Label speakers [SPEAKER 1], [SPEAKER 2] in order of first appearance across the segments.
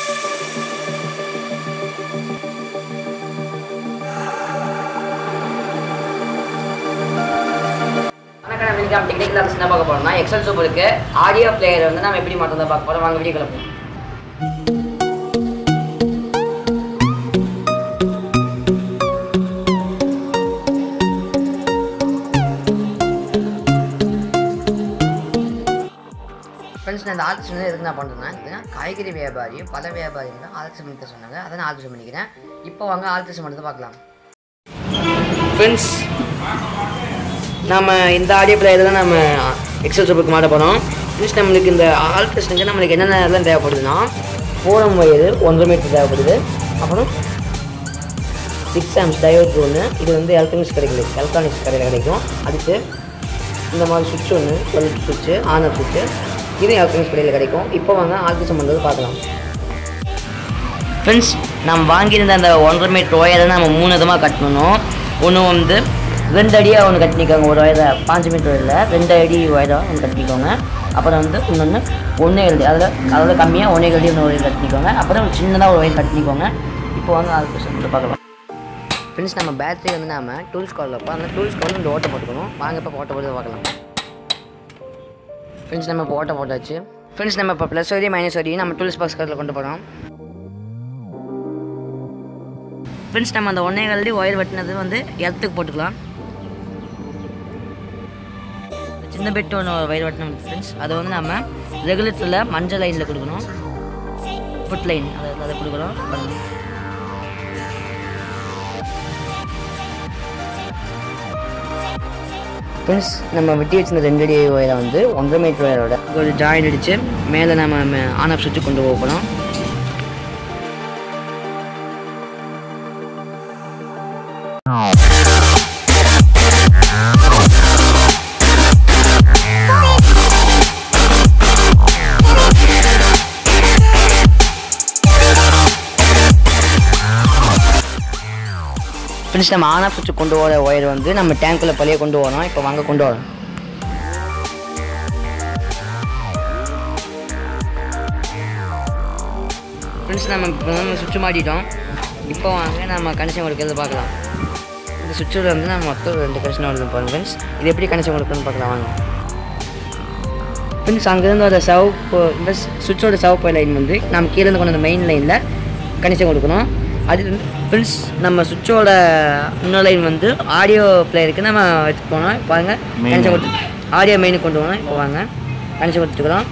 [SPEAKER 1] வணக்கம் நம்ம இன்னைக்கு டெக்னிக் கிளாஸ் என்ன பார்க்க போறோம்னா எக்ஸல் சூப்பருக்கு ஆடியோ பிளேயர் வந்து நம்ம எப்படி மாற்றதை பார்க்க போறோம் வாங்க வீடியோ போகலாம் ஃப்ரெண்ட்ஸ் நான் இந்த ஆல்ட்ரேஷன் வந்து எதுக்கு நான் பண்ணுறேன்னா இதுனா காய்கறி வியாபாரி பல வியாபாரிகள் தான் ஆல்ட்ரேஷன் பண்ணி சொன்னாங்க அதை நான் ஆல்ட்ரேஷன் பண்ணிக்கிறேன் இப்போ வாங்க ஆல்ட்ரேஷன் பண்ணுறதை பார்க்கலாம் ஃப்ரெண்ட்ஸ் நம்ம இந்த ஆடியோ பிளேயர் தான் நம்ம எக்ஸல் சூப்பருக்கு மாட்ட போகிறோம் ஃப்ரெண்ட்ஸ் நம்மளுக்கு இந்த ஆல்ட்ரேஷனுக்கு நம்மளுக்கு என்னென்னலாம் தேவைப்படுதுன்னா ஃபோரம் வயது ஒன்றரை மீட்டர் தேவைப்படுது அப்புறம் சிக்ஸ் ஆம்ஸ் டயோட் ஒன்று இது வந்து எலக்ட்ரானிக்ஸ் கிடைக்கல எலக்ட்ரானிக்ஸ் கடையில் கிடைக்கும் அதுக்கு இந்த மாதிரி சுவிட்ச் ஒன்று டுவெல் சுவிட்சு ஆனர் சுவிட்சு இது எலக்ட்ரானிக்ஸ் கடையில் கிடைக்கும் இப்போ வாங்க ஆல்ட்ரேஷன் பண்ணுறது பார்க்கலாம் ஃப்ரெண்ட்ஸ் நம்ம வாங்கியிருந்த அந்த ஒன்றரை மீட்டர் ஒயரை நம்ம மூணு விதமாக கட்டணும் ஒன்று வந்து ரெண்டு அடியாக ஒன்று கட்டினிக்கோங்க ஒரு ஒயரை பாஞ்சு மீட்டர் ஒயரில் ரெண்டு அடி ஒயராக ஒன்று கட்டிக்கோங்க அப்புறம் வந்து இன்னொன்று ஒன்றே எழுதி அதில் அதோட கம்மியாக ஒன்றே எழுதி ஒன்று ஒயர் கட்டிக்கோங்க அப்புறம் ஒரு சின்னதாக ஒரு ஒயர் கட்டிக்கோங்க இப்போ வாங்க ஆல்ட்ரேஷன் பார்க்கலாம் ஃப்ரெண்ட்ஸ் நம்ம பேட்டரி வந்து நாம டூல்ஸ் காலில் வைப்போம் அந்த டூல்ஸ் காலில் இந்த ஓட்டை போட்டுக்கணும் வாங்க இப்போ ஓட்ட போட்டு பார்க்கலாம் ஃப்ரெண்ட்ஸ் நம்ம இப்போ ஓட்ட போட்டாச்சு ஃப்ரெண்ட்ஸ் நம்ம இப்போ ப்ளஸ் வரையும் மைனஸ் வரையும் நம்ம டூல்ஸ் பாக்ஸ் கார்டில் கொண்டு போகிறோம் ஃப்ரெண்ட்ஸ் நம்ம அந்த ஒன்றே கல்வி ஒயர் வெட்டினது வந்து இடத்துக்கு போட்டுக்கலாம் சின்ன பெட்டு ஒன்று ஒயர் வெட்டினோம் ஃப்ரெண்ட்ஸ் அதை வந்து நம்ம ரெகுலேட்டரில் மஞ்சள் லைனில் கொடுக்கணும் ஃபுட் லைன் அதை அதை கொடுக்குறோம் பாருங்க. ஃப்ரெண்ட்ஸ் நம்ம வெட்டி வச்சிருந்த ரெண்டு அடி ஒயரை வந்து ஒன்றரை மீட்டர் ஒயரோட ஒரு ஜாயின் அடித்து மேலே நம்ம ஆன் ஆஃப் சுவிட்சு கொண்டு போக போகிறோம் ஃப்ரெண்ட்ஸ் நம்ம ஆன் ஆஃப் சுவிட்சு கொண்டு வர ஒயர் வந்து நம்ம டேங்க்குள்ள பழைய கொண்டு வரோம் இப்போ வாங்க கொண்டு வரோம் ஃப்ரெண்ட்ஸ் நம்ம இப்போ நம்ம சுவிட்ச் மாட்டிட்டோம் இப்போ வாங்க நம்ம கனெக்ஷன் கொடுக்கறது பார்க்கலாம் இந்த சுவிட்சில் வந்து நம்ம மொத்தம் ரெண்டு கனெக்ஷன் வருது பாருங்க ஃப்ரெண்ட்ஸ் இது எப்படி கனெக்ஷன் கொடுக்கணும்னு பார்க்கலாம் வாங்க ஃப்ரெண்ட்ஸ் அங்கேருந்து ஒரு சவுப்பு இந்த சுவிட்சோட சவுப்பு லைன் வந்து நம்ம கீழே இருந்து கொண்டு வந்த மெயின் லைனில் கனெக்ஷன் கொடுக்கணும் அது ஃப்ரெண்ட்ஸ் நம்ம சுவிட்சோட இன்னொரு லைன் வந்து ஆடியோ பிளேயருக்கு நம்ம எடுத்துட்டு போனோம் பாருங்க கனெக்ஷன் கொடுத்து ஆடியோ மெயினுக்கு கொண்டு போனோம் இப்போ வாங்க கனெக்ஷன் கொடுத்துக்கிறோம்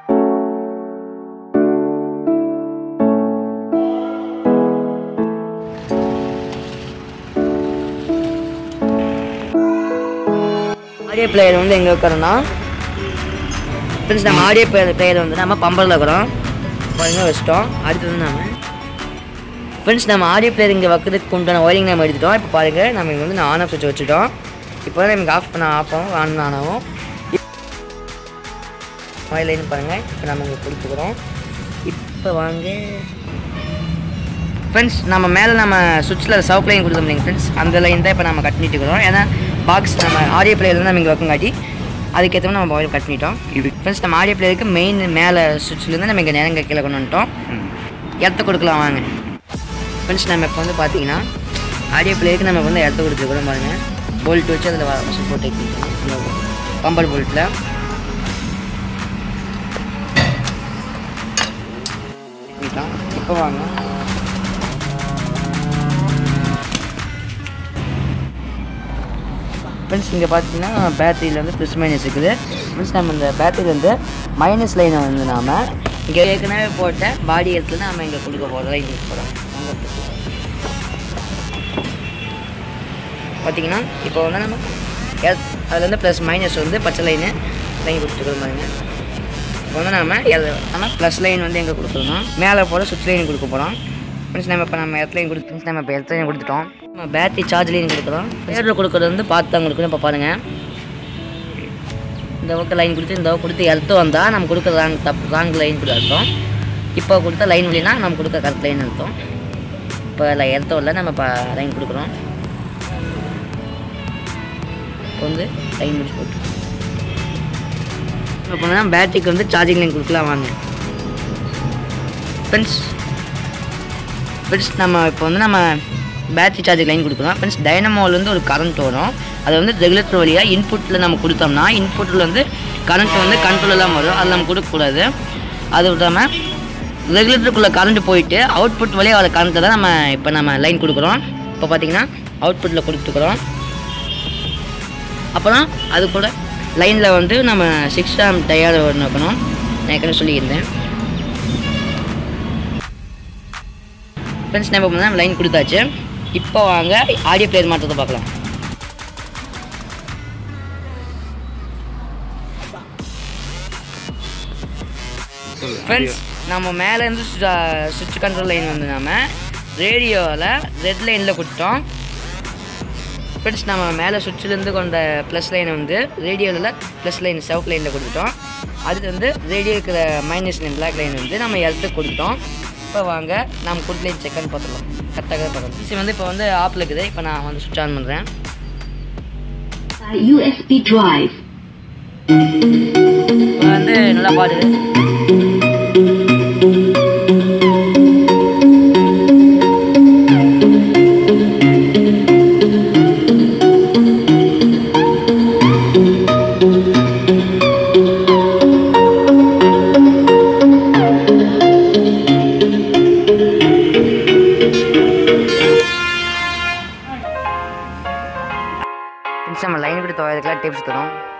[SPEAKER 1] ஆடியோ பிளேயர் வந்து எங்கே வைக்கிறோன்னா ஃப்ரெண்ட்ஸ் நம்ம ஆடியோ பிளேயர் பிளேயர் வந்து நம்ம பம்பரில் இருக்கிறோம் பாருங்க வச்சிட்டோம் அடுத்து வந்து நம்ம ஃப்ரெண்ட்ஸ் நம்ம ஆடியோ பிளேயர் இங்கே வைக்கிறதுக்கு உண்டான ஒயரிங் நம்ம எடுத்துட்டோம் இப்போ பாருங்க நம்ம இங்கே வந்து ஆன் ஆஃப் சுவிட்ச் வச்சுட்டோம் இப்போ தான் நமக்கு ஆஃப் பண்ண ஆஃப் ஆகும் ஆன் ஆனாவும் லைன் பாருங்கள் இப்போ நம்ம இங்கே கொடுத்துக்கிறோம் இப்போ வாங்க ஃப்ரெண்ட்ஸ் நம்ம மேலே நம்ம சுவிட்சில் சவுப் லைன் கொடுத்தோம் இல்லைங்க ஃப்ரெண்ட்ஸ் அந்த லைன் தான் இப்போ நம்ம கட் பண்ணிட்டு இருக்கிறோம் ஏன்னா பாக்ஸ் நம்ம ஆடியோ பிளேயர் வந்து நம்ம இங்கே வைக்கங்காட்டி அதுக்கேற்ற மாதிரி நம்ம பாயில் கட் பண்ணிட்டோம் இது ஃப்ரெண்ட்ஸ் நம்ம ஆடியோ பிளேயருக்கு மெயின் மேலே சுவிட்ச்லேருந்து நம்ம இங்கே நேரங்க கீழே கொண்டு வந்துட்டோம் இடத்த கொடுக்கலாம் வாங்க ஃப்ரெண்ட்ஸ் நம்ம இப்போ வந்து பார்த்தீங்கன்னா ஆடியோ பிளேயருக்கு நம்ம வந்து இடத்த கொடுத்துருக்குறோம் பாருங்கள் போல்ட் வச்சு அதில் வசூல் போட்டு பம்பர் போல்ட்டில் இப்போ வாங்க ஃப்ரெண்ட்ஸ் இங்கே பார்த்தீங்கன்னா பேட்டரியில் வந்து ப்ளஸ் மைனஸ் இருக்குது ஃப்ரெண்ட்ஸ் நம்ம இந்த பேட்டரியில் வந்து மைனஸ் லைனை வந்து நாம் இங்கே ஏற்கனவே போட்ட பாடி இடத்துல நாம் இங்கே கொடுக்க போகிறோம் லைன் யூஸ் போகிறோம் பார்த்தீங்கன்னா இப்போ வந்து நம்ம எல்- அதுல வந்து ப்ளஸ் மைனஸ் வந்து பச்சை லைனு லைன் கொடுத்துருக்கோம் பாருங்க இப்போ வந்து நம்ம எல்- நம்ம ப்ளஸ் லைன் வந்து எங்கே கொடுக்குறோம் மேலே போகிற சுவிட்ச் லைன் கொடுக்க போகிறோம் ஃப்ரெண்ட்ஸ் நம்ம இப்போ நம்ம எர்த் லைன் கொடுத்து friends, நம்ம இப்போ எர்த் லைன் கொடுத்துட்டோம் நம்ம பேட்டரி சார்ஜ் லைன் கொடுக்குறோம் பேரில் கொடுக்குறது வந்து பார்த்து தான் கொடுக்கணும் இப்போ பாருங்கள் இந்த பக்கம் லைன் கொடுத்து இந்த பக்கம் கொடுத்து எர்த்து வந்தால் நம்ம கொடுக்குற ராங் தப்பு ராங் லைன் கூட அர்த்தம் இப்போ கொடுத்த லைன் இல்லைன்னா நம்ம கொடுக்க கரெக்ட் லைன் அர்த்தம் இப்போ இல்லை எர்த்தம் இல்லை நம்ம இப்போ லைன் கொடுக்குறோம் இப்போ வந்து லைன் முடிச்சு போட்டு இப்போ பண்ணால் பேட்டரிக்கு வந்து சார்ஜிங் லைன் கொடுக்கலாம் வாங்க ஃப்ரெண்ட்ஸ் ஃப்ரெண்ட்ஸ் நம்ம இப்போ வந்து நம்ம பேட்டரி சார்ஜர் லைன் கொடுக்குறோம் ஃப்ரெண்ட்ஸ் டைனமோலேருந்து ஒரு கரண்ட் வரும் அது வந்து ரெகுலேட்டர் வழியாக இன்புட்டில் நம்ம கொடுத்தோம்னா இன்புட்டில் வந்து கரண்ட் வந்து கண்ட்ரோலெலாம் வரும் அது நம்ம கொடுக்கக்கூடாது அது விடாமல் ரெகுலேட்டருக்குள்ளே கரண்ட் போயிட்டு அவுட்புட் வழியாக வர கரண்ட்டில் தான் நம்ம இப்போ நம்ம லைன் கொடுக்குறோம் இப்போ பார்த்தீங்கன்னா அவுட்புட்டில் கொடுத்துக்கிறோம் அப்புறம் அது கூட லைனில் வந்து நம்ம சிக்ஸ் ஆம் டயர் ஒன்று வைக்கணும் நான் ஏற்கனவே சொல்லியிருந்தேன் ஃப்ரெண்ட்ஸ் நம்ம பண்ணால் லைன் கொடுத்தாச்சு இப்போ வாங்க ஆடியோ பிளேயர் மாற்றத்தை பார்க்கலாம் ஃப்ரெண்ட்ஸ் நம்ம மேலேருந்து சுவிட்ச் கண்ட்ரோல் லைன் வந்து நம்ம ரேடியோவில் ரெட் லைனில் கொடுத்தோம் ஃப்ரெண்ட்ஸ் நம்ம மேலே சுவிட்சிலேருந்து கொண்ட ப்ளஸ் லைனை வந்து ரேடியோவில் ப்ளஸ் லைன் செவப் லைனில் கொடுத்துட்டோம் அடுத்து வந்து ரேடியோ இருக்கிற மைனஸ் லைன் பிளாக் லைன் வந்து நம்ம எர்த்துக்கு கொடுத்துட்டோம் இப்போ வாங்க நம்ம கொடுத்த லைன் செக்னு பார்த்துக்கலாம் கரெக்டாக பார்க்கலாம் இது வந்து இப்போ வந்து ஆப்பில் இருக்குது இப்போ நான் வந்து சுவிட்ச் ஆன் பண்ணுறேன்
[SPEAKER 2] USB drive.
[SPEAKER 1] இப்போ வந்து நல்லா பாடுது நம்ம லைன் கொடுத்து வரதுக்கெல்லாம் டிப்ஸ் தரோம்